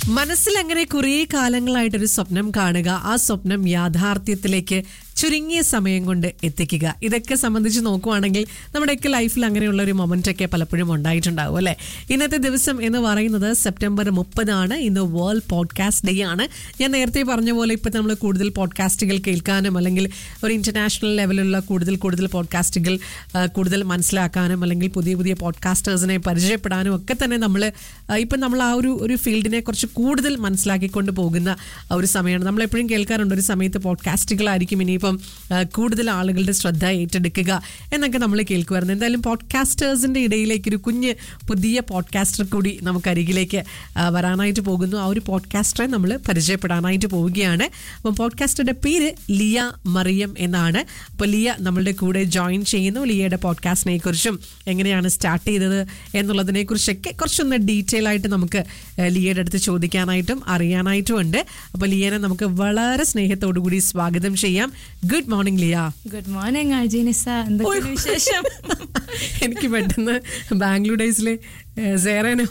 മനസ്സിൽ അങ്ങനെ കുറേ കാലങ്ങളായിട്ടൊരു സ്വപ്നം കാണുക ആ സ്വപ്നം യാഥാർത്ഥ്യത്തിലേക്ക് ചുരുങ്ങിയ സമയം കൊണ്ട് എത്തിക്കുക ഇതൊക്കെ സംബന്ധിച്ച് നോക്കുവാണെങ്കിൽ നമ്മുടെയൊക്കെ ലൈഫിൽ അങ്ങനെയുള്ള ഒരു മൊമെന്റ് ഒക്കെ പലപ്പോഴും ഉണ്ടായിട്ടുണ്ടാവും അല്ലെ ഇന്നത്തെ ദിവസം എന്ന് പറയുന്നത് സെപ്റ്റംബർ മുപ്പതാണ് ഇന്ന് വേൾഡ് പോഡ്കാസ്റ്റ് ഡേ ആണ് ഞാൻ നേരത്തെ പറഞ്ഞ പോലെ ഇപ്പം നമ്മൾ കൂടുതൽ പോഡ്കാസ്റ്റുകൾ കേൾക്കാനും അല്ലെങ്കിൽ ഒരു ഇന്റർനാഷണൽ ലെവലിലുള്ള കൂടുതൽ കൂടുതൽ പോഡ്കാസ്റ്റുകൾ ആ, കൂടുതൽ മനസ്സിലാക്കാനും അല്ലെങ്കിൽ പുതിയ പുതിയ പോഡ്കാസ്റ്റേഴ്സിനെ പരിചയപ്പെടാനും ഒക്കെ തന്നെ നമ്മൾ ഇപ്പം നമ്മൾ ആ ഒരു ഒരു ഫീൽഡിനെ കുറിച്ച് കൂടുതൽ മനസ്സിലാക്കിക്കൊണ്ട് പോകുന്ന ആ ഒരു സമയമാണ് നമ്മൾ എപ്പോഴും കേൾക്കാറുണ്ട് ഒരു സമയത്ത് പോഡ്കാസ്റ്റുകളായിരിക്കും ഇനിയിപ്പം ആ, കൂടുതൽ ആളുകളുടെ ശ്രദ്ധ ഏറ്റെടുക്കുക എന്നൊക്കെ നമ്മൾ കേൾക്കുമായിരുന്നു എന്തായാലും പോഡ്കാസ്റ്റേഴ്സിന്റെ ഇടയിലേക്ക് ഒരു കുഞ്ഞ് പുതിയ പോഡ്കാസ്റ്റർ കൂടി നമുക്ക് അരികിലേക്ക് ആ, വരാനായിട്ട് പോകുന്നു ആ ഒരു പോഡ്കാസ്റ്ററെ നമ്മൾ പരിചയപ്പെടാനായിട്ട് പോവുകയാണ് അപ്പം പോഡ്കാസ്റ്ററുടെ പേര് ലിയ മറിയം എന്നാണ് അപ്പോൾ ലിയ നമ്മളുടെ കൂടെ ജോയിൻ ചെയ്യുന്നു ലിയയുടെ പോഡ്കാസ്റ്റിനെ കുറിച്ചും എങ്ങനെയാണ് സ്റ്റാർട്ട് ചെയ്തത് എന്നുള്ളതിനെ കുറിച്ചൊക്കെ കുറച്ചൊന്ന് ഡീറ്റെയിൽ ആയിട്ട് നമുക്ക് ആ, ലിയയുടെ അടുത്ത് ചോദിക്കാനായിട്ടും അറിയാനായിട്ടും ഉണ്ട് അപ്പോൾ ലിയനെ നമുക്ക് വളരെ സ്നേഹത്തോടു കൂടി സ്വാഗതം ചെയ്യാം good morning Liya good morning അർജീനിസ എന്തൊക്കെയാണ് വിശേഷം എനിക്ക് പെട്ടെന്ന് ബാംഗ്ലൂർ ഡേയ്സിലെ സേറേനെ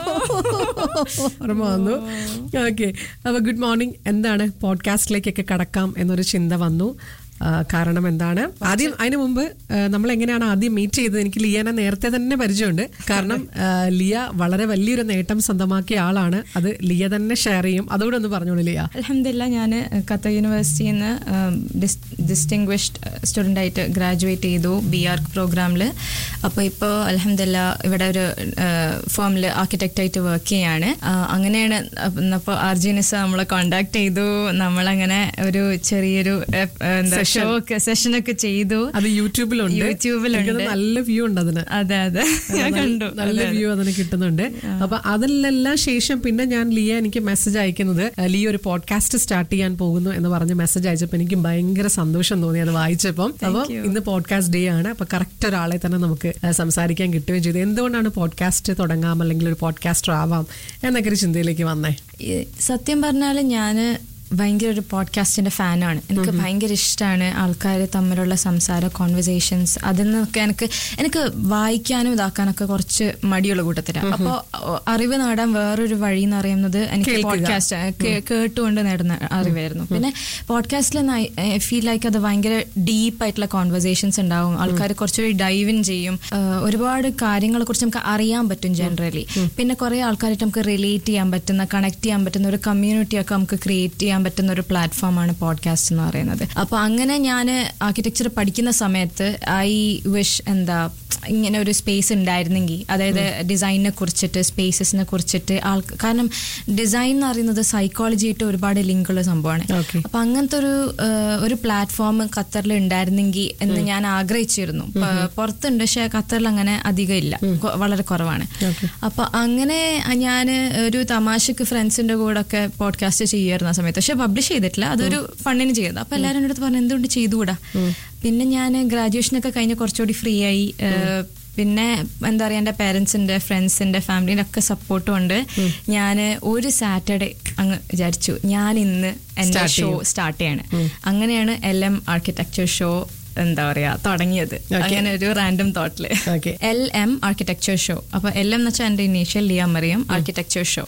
ഓർമ്മ വന്നു ഓക്കെ അപ്പൊ ഗുഡ് മോർണിംഗ് എന്താണ് പോഡ്കാസ്റ്റിലേക്കൊക്കെ കടക്കാം എന്നൊരു ചിന്ത വന്നു ആ, കാരണം എന്താണ് ആദ്യം അതിനു മുമ്പ് ആ, നമ്മൾ എങ്ങനെയാണ് ആദ്യം മീറ്റ് ചെയ്തത് എനിക്ക് ലിയനെ നേരത്തെ തന്നെ പരിചയമുണ്ട് കാരണം ആ, ലിയ വളരെ വലിയൊരു നേട്ടം സ്വന്തമാക്കിയ ആളാണ് അത് ലിയ തന്നെ ഷെയർ ചെയ്യും അതുകൂടെ ഒന്ന് പറഞ്ഞോളൂ ലിയ അലഹമില്ല ഞാൻ ഖത്തർ യൂണിവേഴ്സിറ്റിയിൽ നിന്ന് ഡിസ്റ്റിങ്വിഷ്ഡ് സ്റ്റുഡൻ്റ് ആയിട്ട് ഗ്രാജുവേറ്റ് ചെയ്തു ബി ആർ പ്രോഗ്രാമിൽ അപ്പോൾ ഇപ്പോൾ അലഹമില്ല ഇവിടെ ഒരു ഫേമിൽ ആർക്കിടെക്റ്റ് ആയിട്ട് വർക്ക് ചെയ്യാണ് ആ, അങ്ങനെയാണ് അപ്പോൾ അർജീനിസ നമ്മളെ കോണ്ടാക്ട് ചെയ്തു നമ്മളങ്ങനെ ഒരു ചെറിയൊരു ഏ, എന്താ ഷോ ഒക്കെ സെഷനൊക്കെ ചെയ്തു അത് യൂട്യൂബിലുണ്ട് യൂട്യൂബിലുണ്ട്. എനിക്കത് നല്ല വ്യൂ ഉണ്ട് അതിന് അതെ അതെ ഞാൻ കണ്ടു നല്ല വ്യൂ അതിന് കിട്ടുന്നുണ്ട് അപ്പൊ അതിലെല്ലാം ശേഷം പിന്നെ ഞാൻ ലിയ എനിക്ക് മെസ്സേജ് അയക്കുന്നത് അഹ് ലിയ ഒരു പോഡ്കാസ്റ്റ് സ്റ്റാർട്ട് ചെയ്യാൻ പോകുന്നു എന്ന് പറഞ്ഞ് മെസ്സേജ് അയച്ചപ്പോൾ എനിക്ക് ഭയങ്കര സന്തോഷം തോന്നി അത് വായിച്ചപ്പം അപ്പൊ ഇന്ന് പോഡ്കാസ്റ്റ് ഡേ ആണ് അപ്പൊ കറക്റ്റ് ഒരാളെ തന്നെ നമുക്ക് അഹ് സംസാരിക്കാൻ കിട്ടുകയും ചെയ്തു എന്തുകൊണ്ടാണ് പോഡ്കാസ്റ്റ് തുടങ്ങാം അല്ലെങ്കിൽ ഒരു പോഡ്കാസ്റ്റർ ആവാം എന്നൊക്കെ ഒരു ചിന്തയിലേക്ക് വന്നേ ഈ സത്യം പറഞ്ഞാൽ ഞാൻ ഭയങ്കര ഒരു പോഡ്കാസ്റ്റിന്റെ ഫാനാണ് എനിക്ക് ഭയങ്കര ഇഷ്ടമാണ് ആൾക്കാർ തമ്മിലുള്ള സംസാര കോൺവെർസേഷൻസ് അതിൽ നിന്നൊക്കെ എനിക്ക് എനിക്ക് വായിക്കാനും ഇതാക്കാനൊക്കെ കുറച്ച് മടിയുള്ള കൂട്ടത്തിലാണ് അപ്പോൾ അറിവ് നേടാൻ വേറൊരു വഴി എന്ന് പറയുന്നത് എനിക്ക് കേൾക്കുക. പോഡ്കാസ്റ്റ് കേട്ടുകൊണ്ട് നേടുന്ന അറിവായിരുന്നു പിന്നെ പോഡ്കാസ്റ്റിൽ ഫീൽ ലൈക്ക് അത് ഭയങ്കര ഡീപ്പ് ആയിട്ടുള്ള കോൺവെർസേഷൻസ് ഉണ്ടാവും ആൾക്കാർ കുറച്ചുകൂടി ഡൈവ് ഇൻ ചെയ്യും ആ, ഒരുപാട് കാര്യങ്ങളെ കുറിച്ച് നമുക്ക് അറിയാൻ പറ്റും ജനറലി പിന്നെ കുറെ ആൾക്കാരായിട്ട് നമുക്ക് റിലേറ്റ് ചെയ്യാൻ പറ്റുന്ന കണക്ട് ചെയ്യാൻ പറ്റുന്ന ഒരു കമ്മ്യൂണിറ്റി ഒക്കെ നമുക്ക് ക്രിയേറ്റ് ചെയ്യാൻ പറ്റുന്ന ഒരു പ്ലാറ്റ്ഫോമാണ് പോഡ്കാസ്റ്റ് എന്ന് പറയുന്നത് അപ്പൊ അങ്ങനെ ഞാൻ ആർക്കിടെക്ചർ പഠിക്കുന്ന സമയത്ത് ഐ വിഷ് എന്താ ഇങ്ങനെ ഒരു സ്പേസ് ഉണ്ടായിരുന്നെങ്കിൽ അതായത് ഡിസൈനിനെ കുറിച്ചിട്ട് സ്പേസസിനെ കുറിച്ചിട്ട് ആൾ കാരണം ഡിസൈൻ എന്ന് പറയുന്നത് സൈക്കോളജി ആയിട്ട് ഒരുപാട് ലിങ്കുള്ള സംഭവമാണ് Okay. അപ്പൊ അങ്ങനത്തെ ഒരു ആ, ഒരു പ്ലാറ്റ്ഫോം ഖത്തറിൽ ഉണ്ടായിരുന്നെങ്കിൽ എന്ന് ഞാൻ ആഗ്രഹിച്ചിരുന്നു പ- പുറത്തുണ്ട് പക്ഷെ ഖത്തറിൽ അങ്ങനെ അധികം ഇല്ല കൊ- വളരെ കുറവാണ് Okay. അപ്പൊ അങ്ങനെ ഞാൻ ഒരു തമാശക്ക് ഫ്രണ്ട്സിന്റെ കൂടെ ഒക്കെ പോഡ്കാസ്റ്റ് ചെയ്യായിരുന്നു ആ സമയത്ത് പക്ഷെ പബ്ലിഷ് ചെയ്തിട്ടില്ല അതൊരു ഫണ്ടിന് ചെയ്തത് അപ്പൊ എല്ലാവരും എൻ്റെ അടുത്ത് പറഞ്ഞു എന്തുകൊണ്ട് ചെയ്തുകൂടാ പിന്നെ ഞാൻ ഗ്രാജുവേഷനൊക്കെ കഴിഞ്ഞ് കുറച്ചുകൂടി ഫ്രീ ആയി ഏഹ്, പിന്നെ എന്താ പറയാ എൻ്റെ പേരൻസിന്റെ ഫ്രണ്ട്സിന്റെ ഫാമിലിന്റെ ഒക്കെ സപ്പോർട്ടും ഉണ്ട് ഞാൻ ഒരു സാറ്റർഡേ അങ്ങ് വിചാരിച്ചു ഞാൻ ഇന്ന് എൻ്റെ Start ഷോ ചെയ്യും. സ്റ്റാർട്ട് ചെയ്യാണ് അങ്ങനെയാണ് എൽ എം ആർക്കിടെക്ചർ ഷോ എന്താ പറയാ തുടങ്ങിയത് അങ്ങനെ ഒരു റാൻഡം തോട്ടില് Okay. L M architecture show അപ്പൊ എൽ എം എന്ന് വെച്ചാൽ എന്റെ initial Liya Mariam architecture show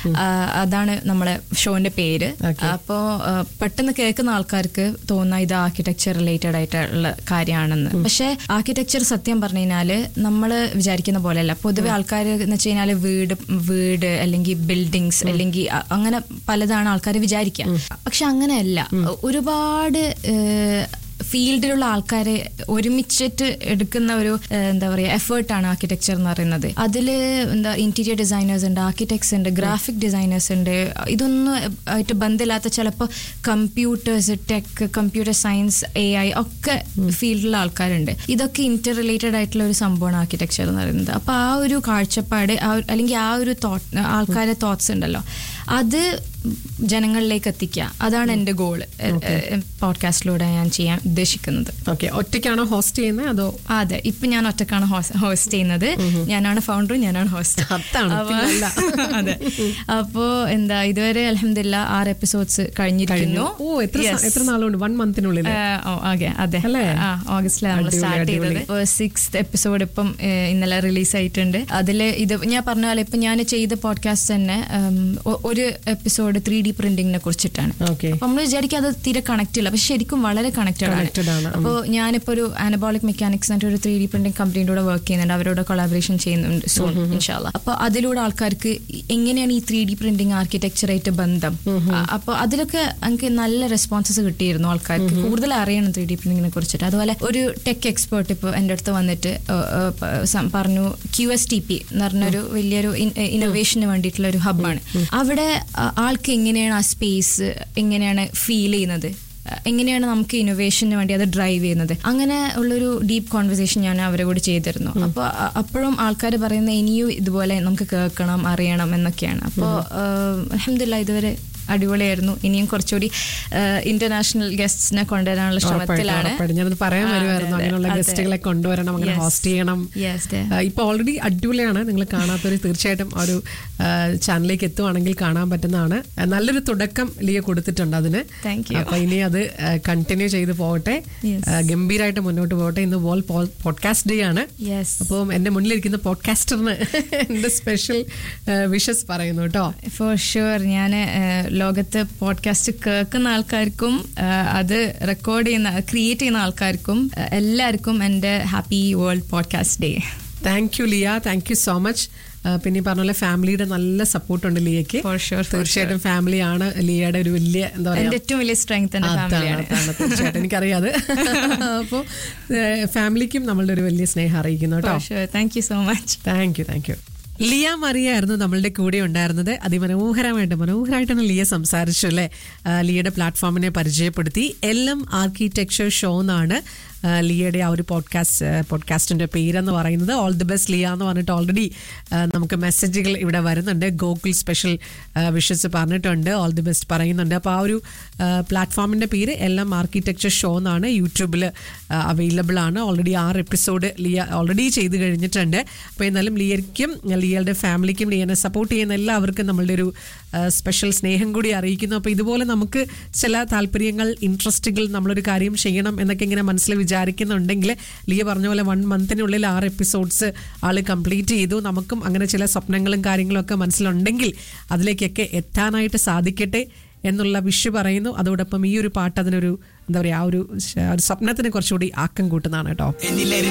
അതാണ് നമ്മളെ ഷോന്റെ പേര് Okay. അപ്പോ ആ, പെട്ടെന്ന് കേൾക്കുന്ന ആൾക്കാർക്ക് തോന്നുന്ന ഇത് ആർക്കിടെക്ചർ റിലേറ്റഡ് ആയിട്ടുള്ള കാര്യമാണെന്ന് പക്ഷെ ആർക്കിടെക്ചർ സത്യം പറഞ്ഞു കഴിഞ്ഞാല് നമ്മൾ വിചാരിക്കുന്ന പോലെയല്ല പൊതുവെ ആൾക്കാർ എന്ന് വെച്ച് കഴിഞ്ഞാല് വീട് വീട് അല്ലെങ്കിൽ ബിൽഡിങ്സ് അല്ലെങ്കിൽ അ- അങ്ങനെ പലതാണ് ആൾക്കാർ വിചാരിക്കുക പക്ഷെ അങ്ങനെയല്ല ഒരുപാട് ഏഹ്, ഫീൽഡിലുള്ള ആൾക്കാരെ ഒരുമിച്ചിട്ട് എടുക്കുന്ന ഒരു ഏഹ്, എന്താ പറയുക എഫേർട്ടാണ് ആർക്കിടെക്ചർ എന്ന് പറയുന്നത് അതിൽ എന്താ ഇന്റീരിയർ ഡിസൈനേഴ്സ് ഉണ്ട് ആർക്കിടെക്ട്സ് ഉണ്ട് ഗ്രാഫിക് ഡിസൈനേഴ്സ് ഉണ്ട് ഇതൊന്നും ആയിട്ട് ബന്ധമില്ലാത്ത ചിലപ്പോൾ computers tech computer science A I ഒക്കെ ഫീൽഡിലുള്ള ആൾക്കാരുണ്ട് ഇതൊക്കെ ഇന്റർ റിലേറ്റഡ് ആയിട്ടുള്ള ഒരു സംഭവമാണ് ആർക്കിടെക്ചർ എന്ന് പറയുന്നത് അപ്പൊ ആ ഒരു കാഴ്ചപ്പാട് ആ ഒരു- അല്ലെങ്കിൽ ആ ഒരു തോട്ട് ആൾക്കാരുടെ തോട്ട്സ് ഉണ്ടല്ലോ അത് ജനങ്ങളിലേക്ക് എത്തിക്കുക അതാണ് എൻ്റെ ഗോള് പോഡ്കാസ്റ്റിലൂടെ ഞാൻ ചെയ്യാൻ ഉദ്ദേശിക്കുന്നത് ഓക്കെ ഒറ്റയ്ക്കാണോ ഹോസ്റ്റ് ചെയ്യുന്നത് അതോ അതെ ഇപ്പൊ ഞാൻ ഒറ്റക്കാണ് ഹോസ്റ്റ് ചെയ്യുന്നത് ഞാനാണ് ഫൗണ്ടറും ഞാനാണ് ഹോസ്റ്റ് അതാണ് പിന്നല്ല. അതെ അപ്പോ എന്താ ഇതുവരെ അലഹമില്ല ആറ് എപ്പിസോഡ്സ് കഴിഞ്ഞിരിക്കുന്നു ഓ എത്ര സ- Yes. എത്ര നാളുകൊണ്ട് വൺ മന്തിനുള്ളിൽ ആ, ഓ, അതെ അതെ അല്ലേ? ആ ഓഗസ്റ്റിലാണ് നമ്മൾ അടിപൊളി, സ്റ്റാർട്ട് ചെയ്തത് അടിപൊളി. സിക്സ് എപ്പിസോഡ് ഇപ്പം ഏ, ഇന്നലെ റിലീസ് ആയിട്ടുണ്ട് അതിൽ ഇത് ഞാൻ പറഞ്ഞ പോലെ ഇപ്പൊ ഞാൻ ചെയ്ത പോഡ്കാസ്റ്റ് തന്നെ ഉം, ഒ- ഒരു എപ്പിസോഡ് ത്രീ ഡി പ്രിന്റിങ്ങിനെ കുറിച്ചിട്ടാണ് ഓക്കെ അപ്പൊ നമ്മൾ വിചാരിക്കും അത് തീരെ കണക്ട് ഇല്ല പക്ഷെ ശരിക്കും വളരെ കണക്റ്റഡ് Connected ആണ്. ആണ് അപ്പോൾ ഞാനിപ്പോ ഒരു ആനബോളിക് മെക്കാനിക്സ് എന്നിട്ട് ഒരു ത്രീ ഡി പ്രിന്റിംഗ് കമ്പനിയുടെ കൂടെ വർക്ക് ചെയ്യുന്നുണ്ട് അവരോട് കൊളാബറേഷൻ ചെയ്യുന്നുണ്ട് സോൺ ഇൻഷാല്ല അപ്പൊ അതിലൂടെ ആൾക്കാർക്ക് എങ്ങനെയാണ് ഈ ത്രീ ഡി പ്രിന്റിംഗ് ആർക്കിടെക്ചറായിട്ട് ബന്ധം അപ്പോൾ അതിലൊക്കെ എനിക്ക് നല്ല റെസ്പോൺസസ് കിട്ടിയിരുന്നു ആൾക്കാർക്ക് കൂടുതൽ അറിയണം ത്രീ ഡി പ്രിന്റിങ്ങിനെ കുറിച്ചിട്ട് അതുപോലെ ഒരു ടെക് എക്സ്പേർട്ട് ഇപ്പോൾ എൻ്റെ അടുത്ത് വന്നിട്ട് ഏഹ്, ഏഹ്, പ- സം- പറഞ്ഞു ക്യു എസ് ടി പി എന്ന് പറഞ്ഞൊരു വലിയൊരു ഇന്നോവേഷന് വേണ്ടിയിട്ടുള്ള ഒരു ഹബ്ബാണ് അവിടെ ആ, ആൾക്ക് എങ്ങനെയാണ് ആ സ്പേസ് എങ്ങനെയാണ് ഫീൽ ചെയ്യുന്നത് എങ്ങനെയാണ് നമുക്ക് ഇന്നോവേഷന് വേണ്ടി അത് ഡ്രൈവ് ചെയ്യുന്നത് അങ്ങനെ ഉള്ളൊരു ഡീപ്പ് കോൺവെർസേഷൻ ഞാൻ അവരെ കൂടി ചെയ്തിരുന്നു അപ്പോൾ അപ്പോഴും ആൾക്കാർ പറയുന്ന ഇനിയും ഇതുപോലെ നമുക്ക് കേൾക്കണം അറിയണം എന്നൊക്കെയാണ് അപ്പോൾ അലഹമില്ല ഇതുവരെ അടിപൊളിയായിരുന്നു ഇനിയും കുറച്ചുകൂടി ഇന്റർനാഷണൽ ഗസ്റ്റിനെ കൊണ്ടുവരാനുള്ള ശ്രമത്തിലാണ് ഉറപ്പായിട്ടും ഞാനത് പറയാൻ ആ, അതെ, വരുമായിരുന്നു അതെ, അങ്ങനെയുള്ള അതെ. ഗസ്റ്റുകളെ കൊണ്ടുവരണം അങ്ങനെ Yes. ഹോസ്റ്റ് ചെയ്യണം Yes, dear. ആ, ഇപ്പൊ ഓൾറെഡി അടിപൊളിയാണ് നിങ്ങൾ കാണാത്തവർ തീർച്ചയായിട്ടും ആ ഒരു ആ, ചാനലിലേക്ക് എത്തുവാണെങ്കിൽ കാണാൻ പറ്റുന്നതാണ് ആ, നല്ലൊരു തുടക്കം ലിയ കൊടുത്തിട്ടുണ്ട് അതിന് Thank you. അപ്പൊ ഇനി അത് കണ്ടിന്യൂ ചെയ്ത് പോകട്ടെ Yes. ആ, ഗംഭീരമായിട്ട് മുന്നോട്ട് പോകട്ടെ ഇന്ന് വോൾ പോഡ്കാസ്റ്റ് ഡേ ആണ് യെസ് അപ്പം എന്റെ മുന്നിലിരിക്കുന്ന പോഡ്കാസ്റ്ററിന് എന്റെ സ്പെഷ്യൽ വിഷസ് പറയുന്നു കേട്ടോ ഫോർ ഷുവർ ഞാൻ ലോകത്ത് പോഡ്കാസ്റ്റ് കേൾക്കുന്ന ആൾക്കാർക്കും ആ, അത് റെക്കോർഡ് ചെയ്യുന്ന ക്രിയേറ്റ് ചെയ്യുന്ന ആൾക്കാർക്കും ആ, എല്ലാവർക്കും എൻ്റെ happy world podcast day thank you Liya thank you so much പിന്നെ ഈ പറഞ്ഞ പോലെ ഫാമിലിയുടെ നല്ല സപ്പോർട്ട് ഉണ്ട് ലിയക്ക് For sure, for തീർച്ചയായിട്ടും ഫാമിലിയാണ് ലിയയുടെ ഒരു വലിയ എന്താ പറയാ എൻ്റെ ഏറ്റവും വലിയ സ്ട്രെങ്ത് എൻ്റെ അതാണ്, ഫാമിലിയാണ് അതാണ്, തീർച്ചയായിട്ടും എനിക്കറിയാതെ അപ്പോൾ ഫാമിലിക്കും നമ്മളുടെ ഒരു വലിയ സ്നേഹം അറിയിക്കുന്നു കേട്ടോ thank you so much thank you thank you Liya Mariya ആയിരുന്നു നമ്മളുടെ കൂടെ ഉണ്ടായിരുന്നത് അതിമനോഹരമായിട്ട് മനോഹരമായിട്ടാണ് ലിയ സംസാരിച്ചു അല്ലേ ആ, ലിയയുടെ പ്ലാറ്റ്ഫോമിനെ പരിചയപ്പെടുത്തി എൽ എം ആർക്കിടെക്ചർ ഷോ എന്നാണ് ആ, ലിയയുടെ ആ ഒരു പോഡ്കാസ്റ്റ് പോഡ്കാസ്റ്റിന്റെ പേരെന്ന് പറയുന്നത് ഓൾ ദി ബെസ്റ്റ് ലിയ എന്ന് പറഞ്ഞിട്ട് ഓൾറെഡി നമുക്ക് മെസ്സേജുകൾ ഇവിടെ വരുന്നുണ്ട് ഗോകുൽ സ്പെഷ്യൽ വിഷസ് പറഞ്ഞിട്ടുണ്ട് ഓൾ ദി ബെസ്റ്റ് പറയുന്നുണ്ട് അപ്പോൾ ആ ഒരു പ്ലാറ്റ്ഫോമിന്റെ പേര് എൽ എം ആർക്കിടെക്ചർ ഷോ എന്നാണ് യൂട്യൂബിൽ അവൈലബിൾ ആണ് ഓൾറെഡി ആറ് എപ്പിസോഡ് ലിയ ഓൾറെഡി ചെയ്ത് കഴിഞ്ഞിട്ടുണ്ട് അപ്പോൾ എന്നാലും ലിയയ്ക്കും ലിയയുടെ ഫാമിലിക്കും ലിയനെ സപ്പോർട്ട് ചെയ്യുന്ന എല്ലാവർക്കും നമ്മളുടെ ഒരു സ്പെഷ്യൽ സ്നേഹം കൂടി അറിയിക്കുന്നു അപ്പോൾ ഇതുപോലെ നമുക്ക് ചില താല്പര്യങ്ങൾ ഇൻട്രസ്റ്റുകൾ നമ്മളൊരു കാര്യം ചെയ്യണം എന്നൊക്കെ ഇങ്ങനെ മനസ്സിൽ വിചാരിക്കുന്നുണ്ടെങ്കിൽ ലിയ പറഞ്ഞ പോലെ വൺ മന്തിനുള്ളിൽ ആറ് എപ്പിസോഡ്സ് ആൾ കംപ്ലീറ്റ് ചെയ്തു നമുക്കും അങ്ങനെ ചില സ്വപ്നങ്ങളും കാര്യങ്ങളും ഒക്കെ മനസ്സിലുണ്ടെങ്കിൽ അതിലേക്കൊക്കെ എത്താനായിട്ട് സാധിക്കട്ടെ എന്നുള്ള വിഷ് പറയുന്നു അതോടൊപ്പം ഈ ഒരു പാട്ട് അതിനൊരു എന്താ പറയുക ആ ഒരു ശ- ഒരു സ്വപ്നത്തിന് കുറച്ചുകൂടി ആക്കം കൂട്ടുന്നതാണ് കേട്ടോ എന്നിലെ